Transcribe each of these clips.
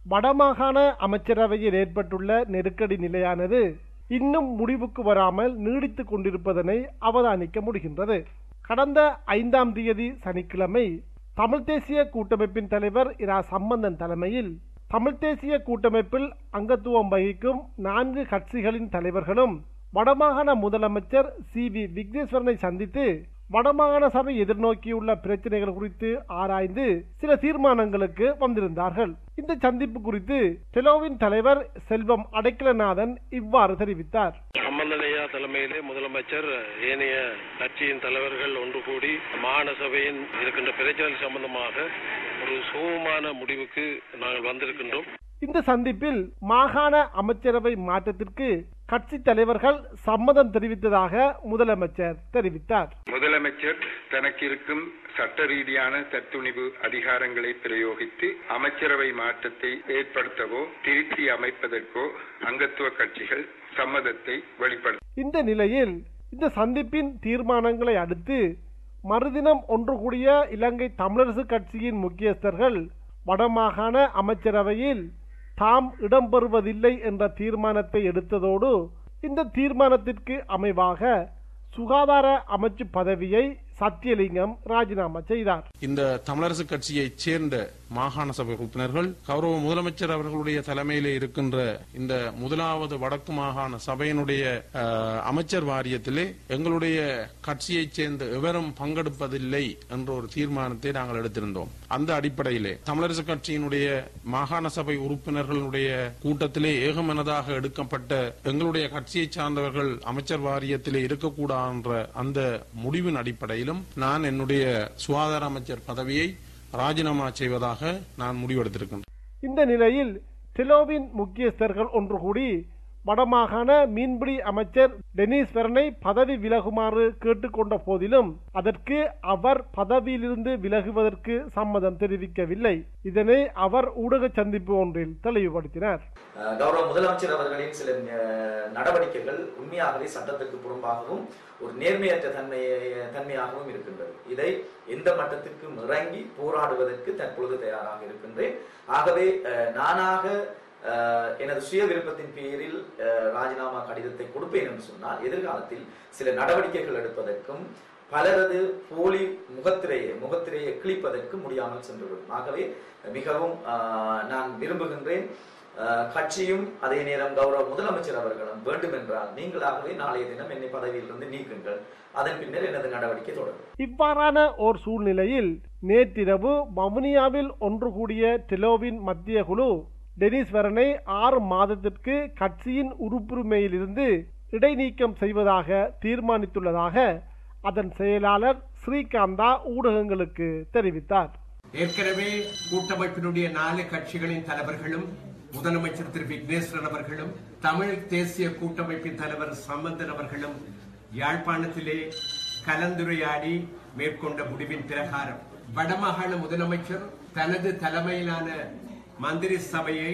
வடமாகாண அமைச்சரவையில் ஏற்பட்டுள்ள நெருக்கடி நிலையானது இன்னும் முடிவுக்கு வராமல் நீடித்துக் கொண்டிருப்பதனை அவதானிக்க முடிகின்றது கடந்த ஐந்தாம் தேதி சனிக்கிழமை தமிழ் தேசிய கூட்டமைப்பின் தலைவர் இரா சம்பந்தன் தலைமையில் தமிழ் தேசிய கூட்டமைப்பில் அங்கத்துவம் வகிக்கும் நான்கு கட்சிகளின் தலைவர்களும் வடமாகாண முதலமைச்சர் சி வி விக்னேஸ்வரனை சந்தித்து வடமாகாண சபை எதிர்நோக்கியுள்ள பிரச்சனைகள் குறித்து ஆராய்ந்து சில தீர்மானங்களுக்கு வந்திருந்தார்கள் இந்த சந்திப்பு குறித்து டெலோவின் தலைவர் செல்வம் அடைக்கலநாதன் இவ்வாறு தெரிவித்தார் சம்பந்தனையா தலைமையிலே முதலமைச்சர் ஏனைய கட்சியின் தலைவர்கள் ஒன்று கூடி மாகாண சபையின் இருக்கின்ற பிரச்சனை சம்பந்தமாக ஒரு சுகமான முடிவுக்கு நாங்கள் வந்திருக்கின்றோம் இந்த சந்திப்பில் மாகாண அமைச்சரவை மாற்றத்திற்கு கட்சி தலைவர்கள் சம்மதம் தெரிவித்ததாக முதலமைச்சர் தெரிவித்தார் முதலமைச்சர் தனக்கு இருக்கும் சட்ட ரீதியான தத்துணிவு அதிகாரங்களை பிரயோகித்து அமைச்சரவை மாற்றத்தை ஏற்படுத்தவோ திருத்தி அமைப்பதற்கோ அங்கத்துவ கட்சிகள் சம்மதத்தை வெளிப்படுத்த இந்த நிலையில் இந்த சந்திப்பின் தீர்மானங்களை அடுத்து மறுதினம் ஒன்று கூடிய இலங்கை தமிழரசு கட்சியின் முக்கியஸ்தர்கள் வடமாகாண அமைச்சரவையில் தாம் இடம்பெறுவதில்லை என்ற தீர்மானத்தை எடுத்ததோடு இந்த தீர்மானத்திற்கு அமைவாக சுகாதார அமைச்சு பதவியை சத்தியலிங்கம் ராஜினாமா செய்தார் இந்த தமிழரசு கட்சியைச் சேர்ந்த மாகாண சபை உறுப்பினர்கள் கௌரவ முதலமைச்சர் அவர்களுடைய தலைமையிலே இருக்கின்ற இந்த முதலாவது வடக்கு மாகாண சபையினுடைய அஹ், அமைச்சர் வாரியத்திலே எங்களுடைய கட்சியைச் சேர்ந்த எவரும் பங்கெடுப்பதில்லை என்ற ஒரு தீர்மானத்தை நாங்கள் எடுத்திருந்தோம் அந்த அடிப்படையிலே தமிழரசு கட்சியினுடைய மாகாண சபை உறுப்பினர்களுடைய கூட்டத்திலே ஏகமனதாக எடுக்கப்பட்ட எங்களுடைய கட்சியைச் சார்ந்தவர்கள் அமைச்சர் வாரியத்திலே இருக்கக்கூடாது என்ற அந்த முடிவின் அடிப்படையிலும் நான் என்னுடைய சுகாதார அமைச்சர் பதவியை ராஜினாமா செய்வதாக நான் முடிவெடுத்திருக்கின்றேன் இந்த நிலையில் டெலோவின் முக்கியஸ்தர்கள் ஒன்று கூடி வடமாகாண மீன்பிடி அமைச்சர் டெனிஸ்வரனை பதவி விலகுமாறு கேட்டுக்கொண்ட போதிலும் அதற்கு அவர் பதவியிலிருந்து விலகுவதற்கு சம்மதம் தெரிவிக்கவில்லை இதனை அவர் ஊடக சந்திப்பு ஒன்றில் தெளிவுபடுத்தினார் அஹ் கௌரவ முதலமைச்சர் அவர்களின் சில அஹ், நடவடிக்கைகள் உண்மையாகவே சட்டத்துக்கு புறம்பாகவும் ஒரு நேர்மையற்ற தன்மையை தன்மையாகவும் இருக்கின்றது இதை எந்த மட்டத்திற்கும் இறங்கி போராடுவதற்கு தற்பொழுது தயாராக இருக்கின்றேன் ஆகவே அஹ், நானாக அஹ், எனது சுய விருப்பத்தின் பேரில் அஹ், ராஜினாமா கடிதத்தை கொடுப்பேன் என்று சொன்னால் எதிர்காலத்தில் சில நடவடிக்கைகள் எடுப்பதற்கும் பலரது போலி முகத்திரையை முகத்திரையை கிழிப்பதற்கு முடியாமல் சென்றுவிடும் ஆகவே மிகவும் அஹ், நான் விரும்புகின்றேன் அஹ், கட்சியும் அதே நேரம் கௌரவ முதலமைச்சர் அவர்களும் வேண்டுமென்றால் நீங்களாகவே நாளைய தினம் என்னை பதவியிலிருந்து நீக்குங்கள் அதன் பின்னர் எனது நடவடிக்கை தொடரும் இவ்வாறான ஓர் சூழ்நிலையில் நேற்றிரவு வவுனியாவில் ஒன்று கூடிய டெலோவின் மத்திய குழு டெனிஸ்வரனை ஆறு மாதத்திற்கு கட்சியின் உறுப்புரிமையிலிருந்து இடைநீக்கம் செய்வதாக தீர்மானித்துள்ளதாக அதன் செயலாளர் ஸ்ரீகாந்தா ஊடகங்களுக்கு தெரிவித்தார் ஏற்கனவே கூட்டமைப்பினுடைய நாலு கட்சிகளின் தலைவர்களும் முதலமைச்சர் திரு விக்னேஸ்வரன் அவர்களும் தமிழ் தேசிய கூட்டமைப்பின் தலைவர் சம்பந்தன் அவர்களும் யாழ்ப்பாணத்திலே கலந்துரையாடி மேற்கொண்ட முடிவின் பிரகாரம் வடமாகாண முதலமைச்சர் தனது தலைமையிலான மந்திரி சபையை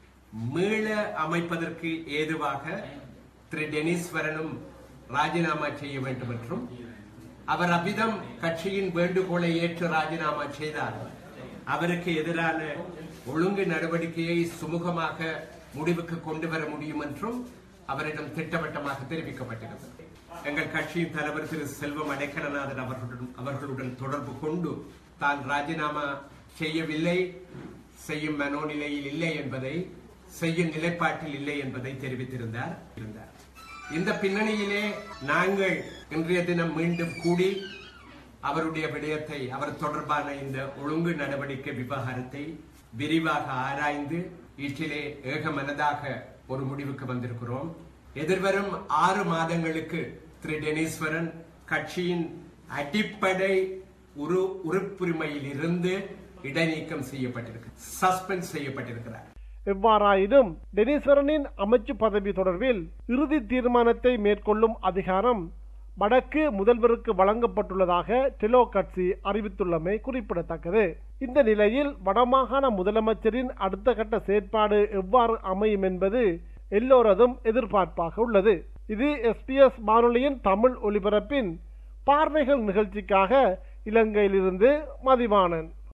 மீள அமைப்பதற்கு ஏதுவாக திரு டெனிஸ்வரனும் ராஜினாமா செய்ய வேண்டும் என்றும் அவர் அவ்விதம் கட்சியின் வேண்டுகோளை ஏற்று ராஜினாமா செய்தார் அவருக்கு எதிரான ஒழுங்கு நடவடிக்கையை சுமூகமாக முடிவுக்கு கொண்டு வர முடியும் என்றும் அவரிடம் திட்டவட்டமாக தெரிவிக்கப்பட்டிருந்தது எங்கள் கட்சியின் தலைவர் திரு செல்வம் அடைக்கலநாதன் அவர்களுடன் அவர்களுடன் தொடர்பு கொண்டு தான் ராஜினாமா செய்யவில்லை செய்யும் மனோநிலையில் இல்லை என்பதை செய்யும் நிலைப்பாட்டில் இல்லை என்பதை தெரிவித்திருந்தார் இருந்தார் இந்த பின்னணியிலே நாங்கள் இன்றைய தினம் மீண்டும் கூடி அவருடைய விடயத்தை அவர் தொடர்பான இந்த ஒழுங்கு நடவடிக்கை விவகாரத்தை விரிவாக ஆராய்ந்து இற்றிலே ஏகமனதாக ஒரு முடிவுக்கு வந்திருக்கிறோம் எதிர்வரும் ஆறு மாதங்களுக்கு திரு டெனீஸ்வரன் கட்சியின் அடிப்படை உரு உறுப்புரிமையில் இருந்து இடைநீக்கம் செய்யப்பட்டிருக்கு சஸ்பெண்ட் செய்யப்பட்டிருக்கிறார் எவ்வாறாயினும் டெனிஸ்வரனின் அமைச்சு பதவி தொடர்பில் இறுதி தீர்மானத்தை மேற்கொள்ளும் அதிகாரம் வடக்கு முதல்வருக்கு வழங்கப்பட்டுள்ளதாக டெலோ கட்சி அறிவித்துள்ளமை குறிப்பிடத்தக்கது இந்த நிலையில் வடமாகாண முதலமைச்சரின் அடுத்த கட்ட செயற்பாடு எவ்வாறு அமையும் என்பது எல்லோரதும் எதிர்பார்ப்பாக உள்ளது இது எஸ்பிஎஸ் வானொலியின் தமிழ் ஒலிபரப்பின் பார்வைகள் நிகழ்ச்சிக்காக இலங்கையிலிருந்து மதிவாணன்